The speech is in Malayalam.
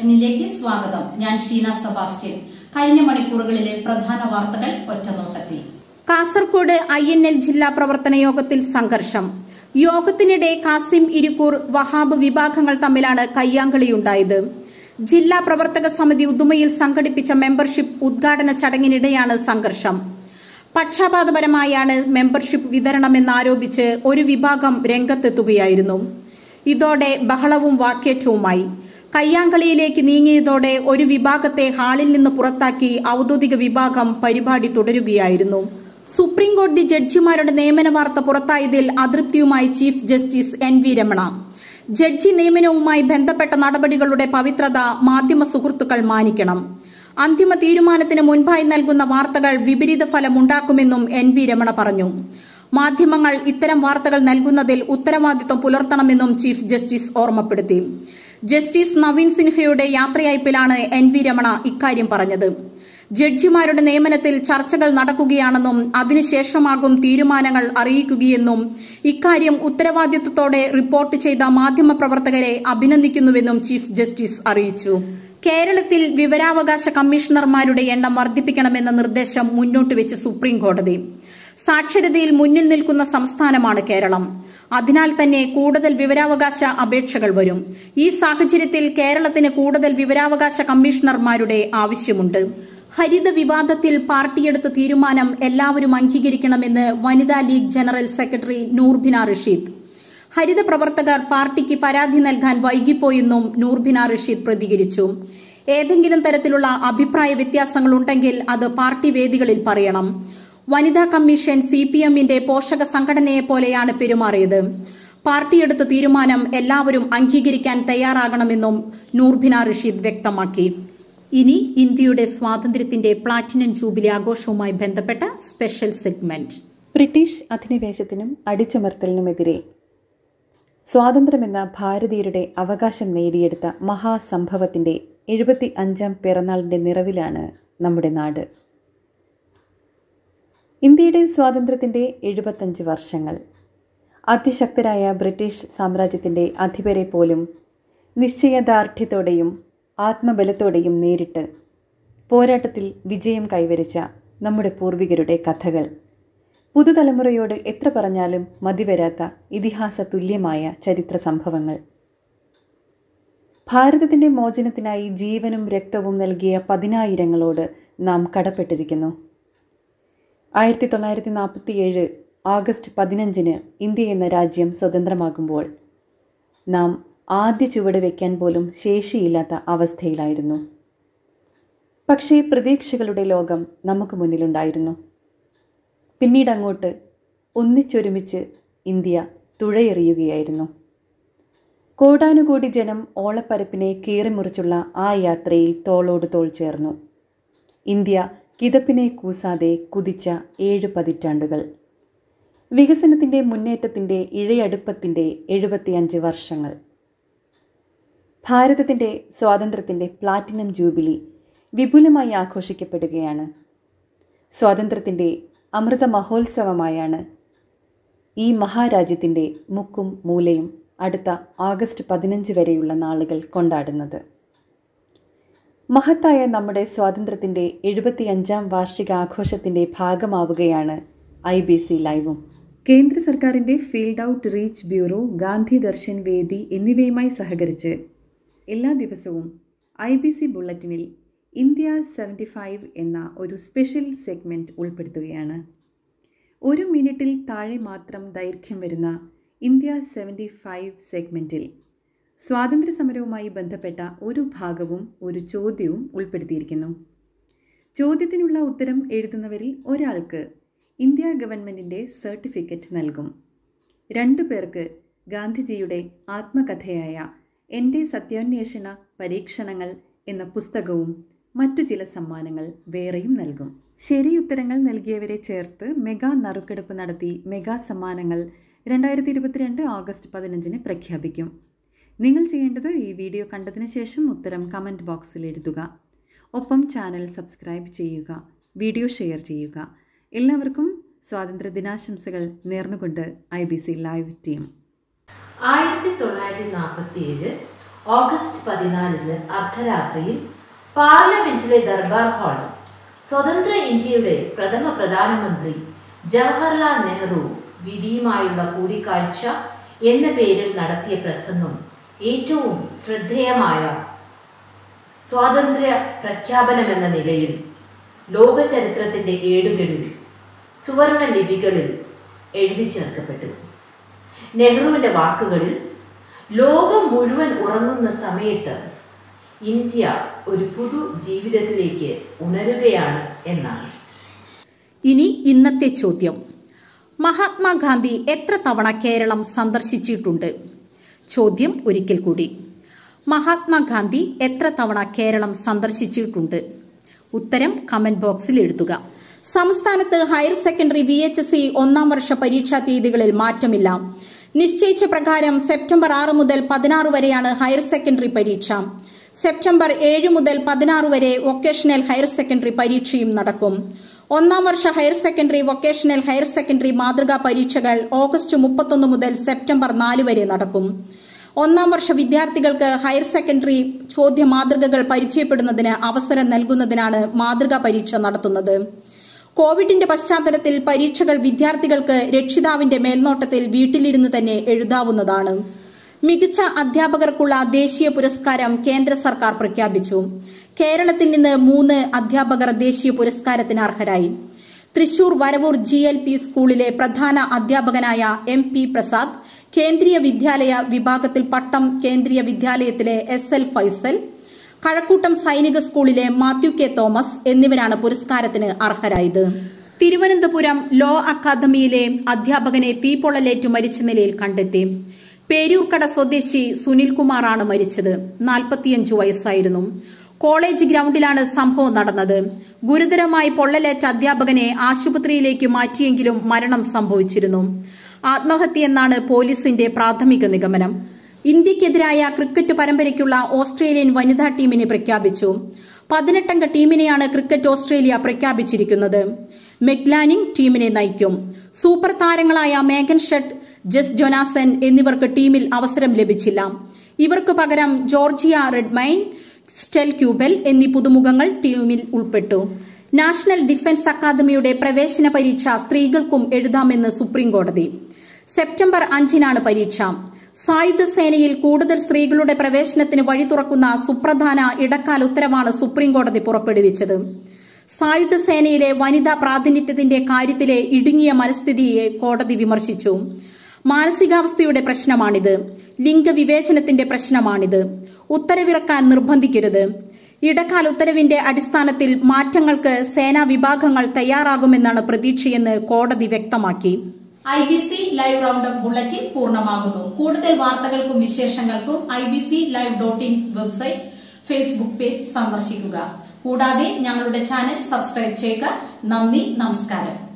ബുള്ളറ്റിനിലേക്ക് സ്വാഗതം ഞാൻ ഷീന സെബാസ്റ്റ്യൻ കഴിഞ്ഞ മണിക്കൂറുകളിലെ പ്രധാന വാർത്തകൾ ഒറ്റനോട്ടത്തിൽ കാസർകോട് ഐ എൻ എൽ ജില്ലാ പ്രവർത്തന യോഗത്തിൽ സംഘർഷം യോഗത്തിനിടെ കാസിം ഇരിക്കൂർ വഹാബ് വിഭാഗങ്ങൾ തമ്മിലാണ് കയ്യാങ്കളിയുണ്ടായത് ജില്ലാ പ്രവർത്തക സമിതി ഉദുമയിൽ സംഘടിപ്പിച്ച മെമ്പർഷിപ്പ് ഉദ്ഘാടന ചടങ്ങിനിടെയാണ് സംഘർഷം പക്ഷാപാതപരമായാണ് മെമ്പർഷിപ്പ് വിതരണമെന്നാരോപിച്ച് ഒരു വിഭാഗം രംഗത്തെത്തുകയായിരുന്നു ഇതോടെ ബഹളവും വാക്കേറ്റവുമായി കയ്യാങ്കളിയിലേക്ക് നീങ്ങിയതോടെ ഒരു വിഭാഗത്തെ ഹാളിൽ നിന്ന് പുറത്താക്കി ഔദ്യോഗിക വിഭാഗം പരിപാടി തുടരുകയായിരുന്നു സുപ്രീം കോടതി ജഡ്ജിമാരുടെ നിയമന വാർത്ത പുറത്തായതിൽ അതൃപ്തിയുമായി chief justice N V Ramana ജഡ്ജി നിയമനവുമായി ബന്ധപ്പെട്ട നടപടികളുടെ പവിത്രത മാധ്യമ സുഹൃത്തുക്കൾ മാനിക്കണം അന്തിമ തീരുമാനത്തിന് മുൻപായി നൽകുന്ന വാർത്തകൾ വിപരീത ഫലമുണ്ടാക്കുമെന്നും എൻ വി രമണ പറഞ്ഞു മാധ്യമങ്ങൾ ഇത്തരം വാർത്തകൾ നൽകുന്നതിൽ ഉത്തരവാദിത്വം പുലർത്തണമെന്നും ചീഫ് ജസ്റ്റിസ് ഓർമ്മപ്പെടുത്തി ജസ്റ്റിസ് നവീൻ സിൻഹയുടെ യാത്രയയപ്പിലാണ് എൻ വി രമണ ഇക്കാര്യം പറഞ്ഞത് ജഡ്ജിമാരുടെ നിയമനത്തിൽ ചർച്ചകൾ നടക്കുകയാണെന്നും അതിനുശേഷമാകും തീരുമാനങ്ങൾ അറിയിക്കുകയെന്നും ഇക്കാര്യം ഉത്തരവാദിത്വത്തോടെ റിപ്പോർട്ട് ചെയ്ത മാധ്യമപ്രവർത്തകരെ അഭിനന്ദിക്കുന്നുവെന്നും ചീഫ് ജസ്റ്റിസ് അറിയിച്ചു കേരളത്തിൽ വിവരാവകാശ കമ്മീഷണർമാരുടെ എണ്ണം വർദ്ധിപ്പിക്കണമെന്ന നിർദ്ദേശം മുന്നോട്ട് വെച്ച് സുപ്രീം കോടതി സാക്ഷരതയിൽ മുന്നിൽ നിൽക്കുന്ന സംസ്ഥാനമാണ് കേരളം അതിനാൽ തന്നെ കൂടുതൽ വിവരാവകാശ അപേക്ഷകൾ വരും ഈ സാഹചര്യത്തിൽ കേരളത്തിന് കൂടുതൽ വിവരാവകാശ കമ്മീഷണർമാരുടെ ആവശ്യമുണ്ട് ഹരിത വിവാദത്തിൽ പാർട്ടിയെടുത്ത തീരുമാനം എല്ലാവരും അംഗീകരിക്കണമെന്ന് Vanitha league general secretary Noorbina Rasheed Haritha പ്രവർത്തകർ പാർട്ടിക്ക് പരാതി നൽകാൻ വൈകിപ്പോയെന്നും നൂർബിന റഷീദ് പ്രതികരിച്ചു ഏതെങ്കിലും തരത്തിലുള്ള അഭിപ്രായ വ്യത്യാസങ്ങളുണ്ടെങ്കിൽ അത് പാർട്ടി വേദികളിൽ പറയണം വനിതാ കമ്മീഷൻ സി പി എമ്മിന്റെ പോഷക സംഘടനയെ പോലെയാണ് പെരുമാറിയത് പാർട്ടിയെടുത്ത തീരുമാനം എല്ലാവരും അംഗീകരിക്കാൻ തയ്യാറാകണമെന്നും നൂർബിന റഷീദ് വ്യക്തമാക്കി ഇനി ഇന്ത്യയുടെ സ്വാതന്ത്ര്യത്തിന്റെ പ്ലാറ്റിനം ജൂബിലി ആഘോഷവുമായി ബന്ധപ്പെട്ട സ്പെഷ്യൽ സെഗ്മെന്റ് ബ്രിട്ടീഷ് അധിനിവേശത്തിനും അടിച്ചമർത്തലിനുമെതിരെ സ്വാതന്ത്ര്യമെന്ന ഭാരതീയരുടെ അവകാശം നേടിയെടുത്ത മഹാസംഭവത്തിന്റെ എഴുപത്തി അഞ്ചാം പിറന്നാളിന്റെ നിറവിലാണ് നമ്മുടെ നാട് ഇന്ത്യയുടെ സ്വാതന്ത്ര്യത്തിന്റെ എഴുപത്തഞ്ച് വർഷങ്ങൾ അതിശക്തരായ ബ്രിട്ടീഷ് സാമ്രാജ്യത്തിന്റെ അധിപരെ പോലും നിശ്ചയദാർഢ്യത്തോടെയും ആത്മബലത്തോടെയും നേരിട്ട് പോരാട്ടത്തിൽ വിജയം കൈവരിച്ച നമ്മുടെ പൂർവികരുടെ കഥകൾ പുതുതലമുറയോട് എത്ര പറഞ്ഞാലും മതിവരാത്ത ഇതിഹാസ തുല്യമായ ചരിത്ര സംഭവങ്ങൾ ഭാരതത്തിൻ്റെ മോചനത്തിനായി ജീവനും രക്തവും നൽകിയ പതിനായിരങ്ങളോട് നാം കടപ്പെട്ടിരിക്കുന്നു ആയിരത്തി തൊള്ളായിരത്തി നാൽപ്പത്തിയേഴ് ആഗസ്റ്റ് പതിനഞ്ചിന് ഇന്ത്യ എന്ന രാജ്യം സ്വതന്ത്രമാകുമ്പോൾ നാം ആദ്യ ചുവട് വയ്ക്കാൻ പോലും ശേഷിയില്ലാത്ത അവസ്ഥയിലായിരുന്നു പക്ഷേ പ്രതീക്ഷകളുടെ ലോകം നമുക്ക് മുന്നിലുണ്ടായിരുന്നു പിന്നീട് അങ്ങോട്ട് ഒന്നിച്ചൊരുമിച്ച് ഇന്ത്യ തുഴയെറിയുകയായിരുന്നു കോടാനുകോടി ജനം ഓളപ്പരപ്പിനെ കീറിമുറിച്ചുള്ള ആ യാത്രയിൽ തോളോട് തോൾ ചേർന്നു ഇന്ത്യ കിതപ്പിനെ കൂസാതെ കുതിച്ച ഏഴ് പതിറ്റാണ്ടുകൾ വികസനത്തിൻ്റെ മുന്നേറ്റത്തിൻ്റെ ഇഴയടുപ്പത്തിൻ്റെ എഴുപത്തിയഞ്ച് വർഷങ്ങൾ ഭാരതത്തിൻ്റെ സ്വാതന്ത്ര്യത്തിൻ്റെ പ്ലാറ്റിനം ജൂബിലി വിപുലമായി ആഘോഷിക്കപ്പെടുകയാണ് സ്വാതന്ത്ര്യത്തിൻ്റെ അമൃത മഹോത്സവമായാണ് ഈ മഹാരാജ്യത്തിൻ്റെ മുക്കും മൂലയും അടുത്ത ആഗസ്റ്റ് പതിനഞ്ച് വരെയുള്ള നാളുകൾ കൊണ്ടാടുന്നത് മഹത്തായ നമ്മുടെ സ്വാതന്ത്ര്യത്തിൻ്റെ എഴുപത്തിയഞ്ചാം വാർഷികാഘോഷത്തിൻ്റെ ഭാഗമാവുകയാണ് ഐ ബി സി ലൈവും കേന്ദ്ര സർക്കാരിൻ്റെ field outreach bureau Gandhi Darshan വേദി എന്നിവയുമായി സഹകരിച്ച് എല്ലാ ദിവസവും ഐ ബി സി ബുള്ളറ്റിനിൽ ഇന്ത്യ സെവൻറ്റി ഫൈവ് എന്ന ഒരു സ്പെഷ്യൽ സെഗ്മെൻറ്റ് ഉൾപ്പെടുത്തുകയാണ് ഒരു മിനിറ്റിൽ താഴെ മാത്രം ദൈർഘ്യം വരുന്ന ഇന്ത്യ സെവൻറ്റി ഫൈവ് സെഗ്മെൻറ്റിൽ സ്വാതന്ത്ര്യ സമരവുമായി ബന്ധപ്പെട്ട ഒരു ഭാഗവും ഒരു ചോദ്യവും ഉൾപ്പെടുത്തിയിരിക്കുന്നു ചോദ്യത്തിനുള്ള ഉത്തരം എഴുതുന്നവരിൽ ഒരാൾക്ക് ഇന്ത്യ ഗവൺമെൻറ്റിൻ്റെ സർട്ടിഫിക്കറ്റ് നൽകും രണ്ടു പേർക്ക് ഗാന്ധിജിയുടെ ആത്മകഥയായ എൻ്റെ സത്യാന്വേഷണ പരീക്ഷണങ്ങൾ എന്ന പുസ്തകവും മറ്റു ചില സമ്മാനങ്ങൾ വേറെയും നൽകും ശരിയുത്തരങ്ങൾ നൽകിയവരെ ചേർത്ത് മെഗാ നറുക്കെടുപ്പ് നടത്തി മെഗാ സമ്മാനങ്ങൾ രണ്ടായിരത്തി ഇരുപത്തിരണ്ട് ഓഗസ്റ്റ് പതിനഞ്ചിന് പ്രഖ്യാപിക്കും നിങ്ങൾ ചെയ്യേണ്ടത് ഈ വീഡിയോ കണ്ടതിന് ശേഷം ഉത്തരം കമൻറ്റ് ബോക്സിൽ എഴുതുക ഒപ്പം ചാനൽ സബ്സ്ക്രൈബ് ചെയ്യുക വീഡിയോ ഷെയർ ചെയ്യുക എല്ലാവർക്കും സ്വാതന്ത്ര്യ ദിനാശംസകൾ നേർന്നുകൊണ്ട് I B C live team ആയിരത്തി തൊള്ളായിരത്തി നാൽപ്പത്തി ഏഴ് ഓഗസ്റ്റ് പതിനാലിന് അർദ്ധരാത്രിയിൽ പാർലമെന്റിലെ ദർബാർ ഹാളിൽ സ്വതന്ത്ര ഇന്ത്യയുടെ പ്രഥമ പ്രധാനമന്ത്രി ജവഹർലാൽ നെഹ്റു വിധിയുമായുള്ള കൂടിക്കാഴ്ച എന്ന പേരിൽ നടത്തിയ പ്രസംഗം ഏറ്റവും ശ്രദ്ധേയമായ സ്വാതന്ത്ര്യ പ്രഖ്യാപനമെന്ന നിലയിൽ ലോക ചരിത്രത്തിന്റെ ഏടുകളിൽ സുവർണ ലിപികളിൽ എഴുതി ചേർക്കപ്പെട്ടു നെഹ്റുവിന്റെ വാക്കുകളിൽ ലോകം മുഴുവൻ ഉറങ്ങുന്ന സമയത്ത് ഇന്ത്യ ഒരു പുതു ജീവിതത്തിലേക്ക് ഉണരുകയാണ് എന്നാണ് ഇനി ഇന്നത്തെ ചോദ്യം മഹാത്മാഗാന്ധി എത്ര തവണ കേരളം സന്ദർശിച്ചിട്ടുണ്ട് ചോദ്യം ഒരിക്കൽ കൂടി മഹാത്മാഗാന്ധി എത്ര തവണ കേരളം സന്ദർശിച്ചിട്ടുണ്ട് ഉത്തരം കമന്റ് ബോക്സിൽ എഴുതുക സംസ്ഥാനത്ത് higher secondary V H S C ഒന്നാം വർഷ പരീക്ഷാ തീയതികളിൽ മാറ്റമില്ല നിശ്ചയിച്ച പ്രകാരം സെപ്റ്റംബർ ആറ് മുതൽ പതിനാറ് വരെയാണ് ഹയർ സെക്കൻഡറി പരീക്ഷ സെപ്റ്റംബർ ഏഴ് മുതൽ പതിനാറ് വരെ വൊക്കേഷണൽ ഹയർ സെക്കൻഡറി പരീക്ഷയും നടക്കും ഒന്നാം വർഷ higher secondary vocational higher secondary മാതൃകാ പരീക്ഷകൾ ഓഗസ്റ്റ് മുപ്പത്തൊന്ന് മുതൽ സെപ്റ്റംബർ നാല് വരെ നടക്കും ഒന്നാം വർഷ വിദ്യാർത്ഥികൾക്ക് ഹയർ സെക്കൻഡറി ചോദ്യ മാതൃകകൾ പരിചയപ്പെടുന്നതിന് അവസരം നൽകുന്നതിനാണ് മാതൃകാ പരീക്ഷ നടത്തുന്നത് കോവിഡിന്റെ പശ്ചാത്തലത്തിൽ പരീക്ഷകൾ വിദ്യാർത്ഥികൾക്ക് രക്ഷിതാവിന്റെ മേൽനോട്ടത്തിൽ വീട്ടിലിരുന്ന് തന്നെ എഴുതാവുന്നതാണ് മികച്ച അധ്യാപകർക്കുള്ള ദേശീയ പുരസ്കാരം കേന്ദ്ര സർക്കാർ പ്രഖ്യാപിച്ചു കേരളത്തിൽ നിന്ന് മൂന്ന് അധ്യാപകർ ദേശീയ പുരസ്കാരത്തിന് അർഹരായി Thrissur Varavoor G L P സ്കൂളിലെ പ്രധാന അധ്യാപകനായ എം പി പ്രസാദ് കേന്ദ്രീയ വിദ്യാലയ വിഭാഗത്തിൽ പട്ടം കേന്ദ്രീയ വിദ്യാലയത്തിലെ എസ് എൽ ഫൈസൽ കഴക്കൂട്ടം സൈനിക സ്കൂളിലെ മാത്യു കെ തോമസ് എന്നിവരാണ് പുരസ്കാരത്തിന് അർഹരായത് തിരുവനന്തപുരം ലോ അക്കാദമിയിലെ അധ്യാപകനെ തീപ്പൊള്ളലേറ്റു മരിച്ച നിലയിൽ കണ്ടെത്തി പേരൂർക്കട സ്വദേശി സുനിൽകുമാറാണ് മരിച്ചത് നാൽപ്പത്തിയഞ്ചു വയസ്സായിരുന്നു കോളേജ് ഗ്രൌണ്ടിലാണ് സംഭവം നടന്നത് ഗുരുതരമായി പൊള്ളലേറ്റ അധ്യാപകനെ ആശുപത്രിയിലേക്ക് മാറ്റിയെങ്കിലും മരണം സംഭവിച്ചിരുന്നു ആത്മഹത്യയെന്നാണ് പോലീസിന്റെ പ്രാഥമിക നിഗമനം ഇന്ത്യക്കെതിരായ ക്രിക്കറ്റ് പരമ്പരയ്ക്കുള്ള ഓസ്ട്രേലിയൻ വനിതാ ടീമിനെ പ്രഖ്യാപിച്ചു പതിനെട്ടംഗ ടീമിനെയാണ് ക്രിക്കറ്റ് ഓസ്ട്രേലിയ പ്രഖ്യാപിച്ചിരിക്കുന്നത് മെഗ്ലാനിംഗ് ടീമിനെ നയിക്കും സൂപ്പർ താരങ്ങളായ മേഗൻ ഷെട്ട് ജസ് ജൊനാസൻ എന്നിവർക്ക് ടീമിൽ അവസരം ലഭിച്ചില്ല ഇവർക്ക് പകരം ജോർജിയ റെഡ്മൈൻ സ്റ്റെൽ ക്യൂബൽ എന്നീ പുതുമുഖങ്ങൾ ടീമിൽ ഉൾപ്പെട്ടു നാഷണൽ ഡിഫൻസ് അക്കാദമിയുടെ പ്രവേശന പരീക്ഷ സ്ത്രീകൾക്കും എഴുതാമെന്ന് സുപ്രീംകോടതി സെപ്റ്റംബർ അഞ്ചിനാണ് പരീക്ഷ സായുധ സേനയിൽ കൂടുതൽ സ്ത്രീകളുടെ പ്രവേശനത്തിന് വഴി തുറക്കുന്ന സുപ്രധാന ഇടക്കാല ഉത്തരവാണ് സുപ്രീംകോടതി പുറപ്പെടുവിച്ചത് സായുധ സേനയിലെ വനിതാ പ്രാതിനിധ്യത്തിന്റെ കാര്യത്തിലെ ഇടുങ്ങിയ മനസ്ഥിതിയെ കോടതി വിമർശിച്ചു മാനസികാവസ്ഥയുടെ പ്രശ്നമാണിത് ലിംഗവിവേചനത്തിന്റെ പ്രശ്നമാണിത് ഉത്തരവിറക്കാൻ നിർബന്ധിക്കരുത് ഇടക്കാല ഉത്തരവിന്റെ അടിസ്ഥാനത്തിൽ മാറ്റങ്ങൾക്ക് സേനാ വിഭാഗങ്ങൾ തയ്യാറാകുമെന്നാണ് പ്രതീക്ഷയെന്ന് കോടതി വ്യക്തമാക്കി I B C live round up bulletin പൂർണ്ണമാകുന്നു കൂടുതൽ വാർത്തകൾക്കും വിശേഷങ്ങൾക്കും I B C live dot in website Facebook page സന്ദർശിക്കുക കൂടാതെ ഞങ്ങളുടെ ചാനൽ സബ്സ്ക്രൈബ് ചെയ്യുക നന്ദി നമസ്കാരം